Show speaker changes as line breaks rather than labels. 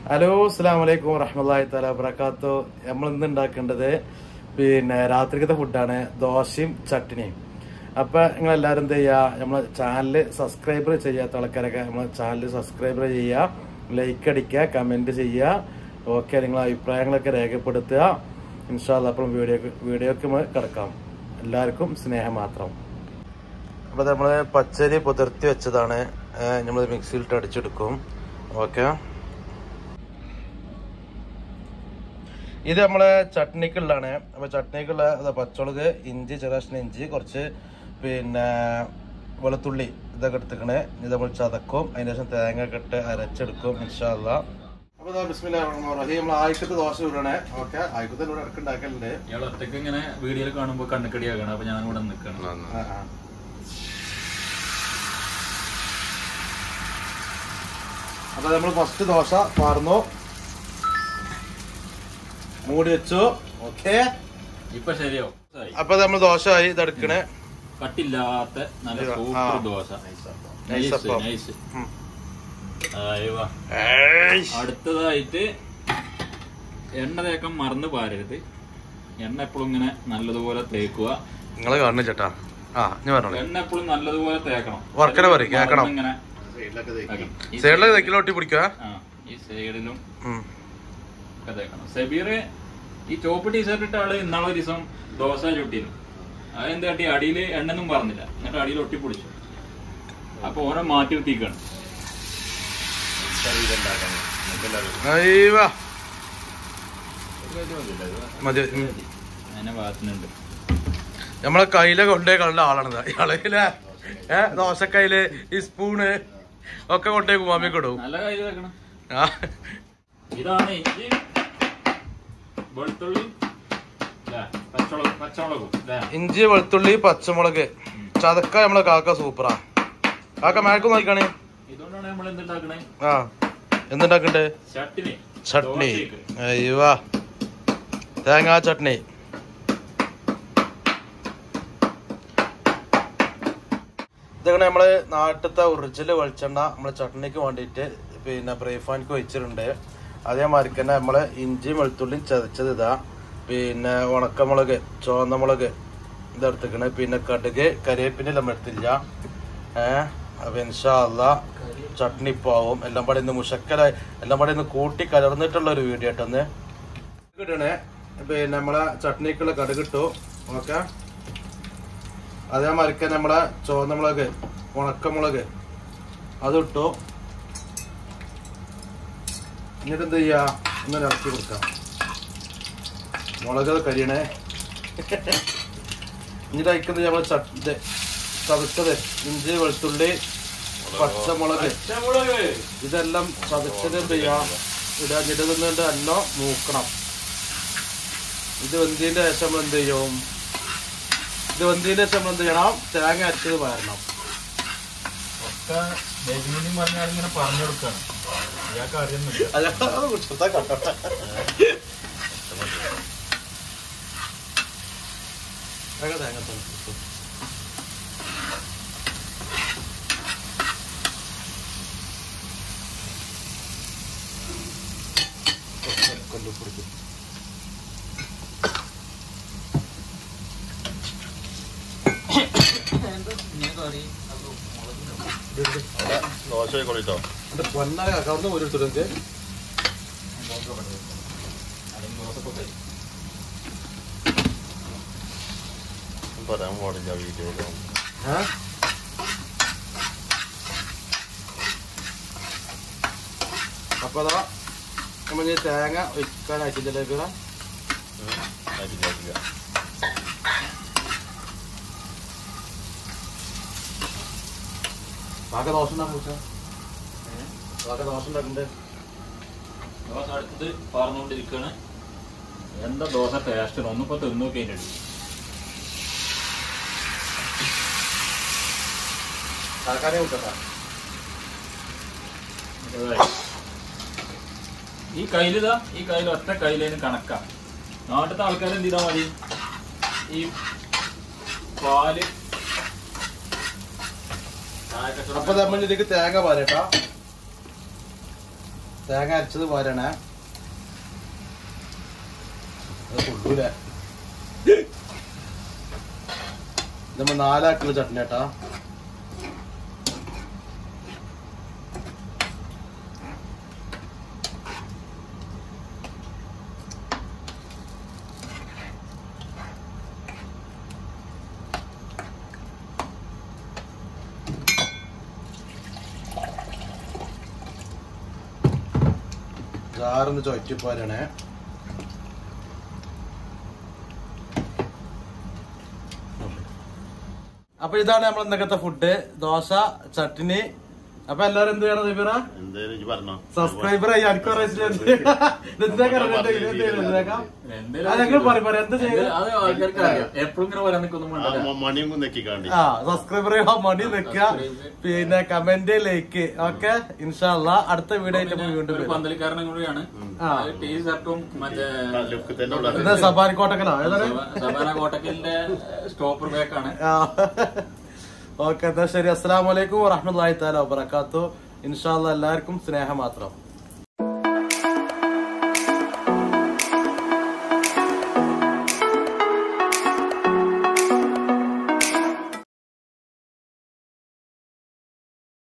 Hello അസ്സാം വലൈക്കും വറഹമുല്ലാ തല വബർക്കാത്തു നമ്മൾ ഇന്ന് ഉണ്ടാക്കേണ്ടത് പിന്നെ രാത്രിക്കത്തെ ഫുഡാണ് ദോശയും ചട്നിയും അപ്പൊ നിങ്ങൾ എല്ലാവരും എന്ത് ചെയ്യുക നമ്മളെ ചാനൽ സബ്സ്ക്രൈബർ ചെയ്യാത്ത ആൾക്കാരൊക്കെ നമ്മളെ ചാനൽ സബ്സ്ക്രൈബർ ചെയ്യുക ലൈക്ക് അടിക്കുക കമന്റ് ചെയ്യുക ഓക്കെ നിങ്ങളെ അഭിപ്രായങ്ങളൊക്കെ രേഖപ്പെടുത്തുക ഇൻഷാല്ല അപ്പം വീഡിയോ വീഡിയോക്ക് നമ്മൾ കിടക്കാം എല്ലാവർക്കും സ്നേഹം മാത്രം അപ്പോൾ നമ്മൾ പച്ചരി പുതിർത്തി വെച്ചതാണ് നമ്മൾ മിക്സിയിലിട്ട് അടിച്ചെടുക്കും ഓക്കെ ഇത് നമ്മളെ ചട്നിക്കുള്ളതാണ് അപ്പോൾ ചട്നിക്കുള്ള ഇതാ പച്ചമുളക് ഇഞ്ചി ചെറിയ കഷ്ണം ഇഞ്ചി കുറച്ച് പിന്നെ വെളുത്തുള്ളി ഇതൊക്കെ എടുത്തിക്കണേ ഇത് നമ്മൾ ചതക്കും അതിന് ശേഷം തേങ്ങ ഒക്കെ ഇട്ട് അരച്ചെടുക്കും ഇൻഷാല്ല അപ്പോൾ ഇതാ ബിസ്മില്ലാ റഹ്മാൻ റഹീം നമ്മൾ ആയിക്കത്ത് ദോശ ഇടണേ ഓക്കെ ആയിക്കത്ത് ഇവിടെ ഇടക്ക് ഉണ്ടാക്കലുണ്ട്
ഇയാൾ ഒറ്റക്ക് ഇങ്ങനെ വീഡിയോയിൽ കാണുമ്പോ കണ്ണുക്കടിയാകണം അപ്പൊ ഞാൻ ഇവിടെ നിൽക്കണം
ആ, ആ. അപ്പൊ നമ്മൾ ഫസ്റ്റ് ദോശ പാർന്നു മൂടി വെച്ചു ഓക്കെ
ഇപ്പൊ ശരിയോ
അപ്പൊ നമ്മൾ ദോശ ആയി ഇതെടുക്കണേ
കട്ടില്ലാത്ത നല്ല
ആ.
Super dosa
nice appam.
Nice
ഉം.
ആയി വാ. അടുത്തതായിട്ട് എണ്ണ തേക്കാൻ മറന്നു പാരരുത് എണ്ണ എപ്പോഴും ഇങ്ങനെ നല്ലതുപോലെ തേക്കുക
നിങ്ങള് കാണുന്നു ചേട്ടാ ആ ഞാൻ പറഞ്ഞോളൂ
എണ്ണ എപ്പോഴും നല്ലതുപോലെ തേക്കണം
വർക്കനെ പറയ്, കേക്കണം.
മറന്ന് ഇങ്ങനെ തേക്കണം. ഈ
സൈഡിലേക്ക് തെക്കില ഒട്ടി പിടിക്കുക
ആ, ഈ സൈഡിലും
ഉം.
ഒക്കെ തേക്കണം സബീർ ഈ ചോപ്പ് ടീഷർട്ട് ഇട്ട ആള് ഇന്നാളെ ഒരു ദിവസം ദോശ ചുട്ടിരുന്നു അതെന്ത് കാട്ടി അടിയിൽ എണ്ണൊന്നും പറഞ്ഞില്ല എന്നിട്ട് അടിയിൽ ഒട്ടിപ്പിടിച്ചു അപ്പൊ ഓനെ മാറ്റി നിർത്തിക്കാണ്
അയ്യവാ. മതി ഉം.
അതിനെ ഭാഗത്തുന്നുണ്ട്
നമ്മളെ കയ്യിലെ കൊണ്ടേ കളുടെ ആളാണ് ഇളയിലെ ഏ ദോശക്കയില് ഈ സ്പൂണ് ഒക്കെ കൊണ്ടേ കുമാമിക്ക് ഇടും
നല്ല കാര്യം വെക്കണം
ആ
ഇതാണ് ഇഞ്ചി വെളുത്തുള്ളി ല്ലേ? പച്ചമുളക് പച്ചമുളകും ല്ലേ?
ഇഞ്ചി വെളുത്തുള്ളി പച്ചമുളക് ചതക്ക നമ്മളെ കാക്ക സൂപ്പറാ കാക്ക മേക്ക് നോക്കാണ്
ഇതുകൊണ്ടാണ് നമ്മൾ എന്തുണ്ടാക്കണേ
ആ എന്തുണ്ടാക്കണ്ടേ
ചട്ടിനി
ചട്നി
ദോശയ്ക്ക്.
അയ്യവാ തേങ്ങാ ചട്നി ഇതങ്ങനെ നമ്മള് നാട്ടിലത്തെ ഒറിജിനൽ വെളിച്ചെണ്ണ നമ്മളെ ചട്നിക്ക് വേണ്ടിയിട്ട് പിന്നെ ബ്രേഫാൻക്ക് വെച്ചിട്ടുണ്ട് അതേമാതിരി തന്നെ നമ്മള് ഇഞ്ചിയും വെളുത്തുള്ളിയും ചതച്ചത് ഇതാ പിന്നെ ഉണക്കമുളക് ചുവന്ന മുളക് ഇതെടുത്തിക്കണ് പിന്നെ കടുക് കരിവേപ്പിൻ്റെ നമ്മൾ എടുത്തില്ല ഏഹ് അപ്പൊ ഇൻഷാല്ല ചട്നി പാവും എല്ലാം പാടെ ഇന്ന് മുഷക്കലായി എല്ലാം പാടെ ഇന്ന് കൂട്ടി കലർന്നിട്ടുള്ള ഒരു വീഡിയോ ആയിട്ടൊന്ന് ഇടണേ പിന്നെ നമ്മളെ ചട്നിക്കുള്ള കടുകിട്ടു ഓക്കെ അതേമാതിരി തന്നെ നമ്മളെ ചുവന്ന മുളക് ഉണക്കമുളക് അതിട്ടു എന്നിട്ട് എന്ത് ചെയ്യാ ഒന്ന് ഇറക്കി കൊടുക്കാം മുളക് കരിയണേ എന്നിട്ട് അയക്കുന്നത് നമ്മളെ ചട്ട് ഇത് ചതച്ചത് ഇഞ്ചി വെളുത്തുള്ളി പച്ചമുളക്
പച്ചമുളക്
ഇതെല്ലാം ചതച്ചത് എന്ത് ചെയ്യാം ഇടാൻ ഇടുന്നുണ്ട് എല്ലാം മൂക്കണം ഇത് വെന്തിന്റെ ശേഷം നമ്മൾ എന്ത് ചെയ്യും ഇത് വെന്തിന്റെ ശേഷം നമ്മൾ എന്ത് ചെയ്യണം തേങ്ങ അരച്ചത് വരണം
ഒക്കെ ബെജിനും പറഞ്ഞാൽ ഇങ്ങനെ പറഞ്ഞു കൊടുക്കാണ് ഇയാൾക്ക് അറിയുന്നില്ല
അല്ലാതെ കുറിച്ചെടുത്താ കണ്ടോട്ടെ തേങ്ങ തേങ്ങ തേങ്ങ. കൊല്ലു പിടിക്കും
ദോശ കൊള്ളിട്ടോ
എന്റെ പൊന്നായ അക്കൗണ്ട് ഒരു തുറന്ന്
പറയാൻ പാടില്ല വീഡിയോയിലോ
ഏഹ് അപ്പൊ അതാ നമ്മൾ ഇനി തേങ്ങ ഒഴിക്കാനായിട്ട് ഇതിലേക്ക്
ആയിട്ടില്ല
ബാക്കി ദോശ ഉണ്ടാക്കും ബാക്കി ദോശ ഉണ്ടാക്കണ്ടേ
ദോശ അടുത്തത് പറഞ്ഞുകൊണ്ടിരിക്കുകയാണ് എന്താ ദോശ ടേസ്റ്റ് ഒന്നിപ്പോ തിന്നു നോക്കിയിട്ട്
കാക്കാനെ കൂട്ടട്ടാ
ഈ കയ്യിലിതാ ഈ കയ്യിൽ ഒറ്റ കയ്യിലേന് കണക്കാ നാട്ടിലത്തെ ആൾക്കാർ എന്ത് ചെയ്താൽ മതി ഈ പാല് ചായക്കച്ചവടം
അപ്പൊ നമ്മൾ ഇതിലേക്ക് തേങ്ങ പാരട്ടാ തേങ്ങ അരച്ചത് പോരണേ അത് കൊള്ളൂലേ നമ്മൾ നാലാക്കുള്ള ചട്നി കേട്ടാ ജാറൊന്ന് ചൊറ്റി പോരണേ അപ്പൊ ഇതാണ് നമ്മൾ ഇന്നത്തെ ഫുഡ് ദോശ ചട്നി അപ്പൊ എല്ലാരും എന്ത് ചെയ്യണം ദീപിറ
എന്തേലും ഇജ്ജ് പറഞ്ഞോ
സബ്സ്ക്രൈബർ ആയി അടുത്ത ഞങ്ങൾ പറയും പറയാം എന്ത് ചെയ്യണം
അത് ആൾക്കാർക്ക് അറിയാം എപ്പോഴും ഇങ്ങനെ പറയാൻ നിൽക്കൊന്നും
ആ
വേണ്ടല്ല
മ- മണിയും നെക്കിക്കാണ്ടി
ആ സബ്സ്ക്രൈബർ ചെയ്യുക മണി വെക്കുക പിന്നെ കമന്റ് ലൈക്ക് ഓക്കെ ഇൻഷാല്ല അടുത്ത വീഡിയോ ആയിട്ട് നമ്മൾ വീണ്ടും
ഒരു
വരാം.
പന്തലിക്കാരനും കൂടിയാണ്
ആ.
ടീ ഷർട്ടും മറ്റേ
ലുക്ക് തന്നെ ഉള്ള
ഇത് സഫാരി കോട്ടക്കലോ ഏതാണ്
സബാന കോട്ടക്കലിന്റെ സ്റ്റോപ്പർ ബാക്കാണ്
ഓക്കെ എന്നാ ശരി അസ്സലാമലൈക്കും വറഹമുല്ലാ തആല വബറകാത്തു ഇൻഷാല്ല എല്ലാവർക്കും സ്നേഹം മാത്രം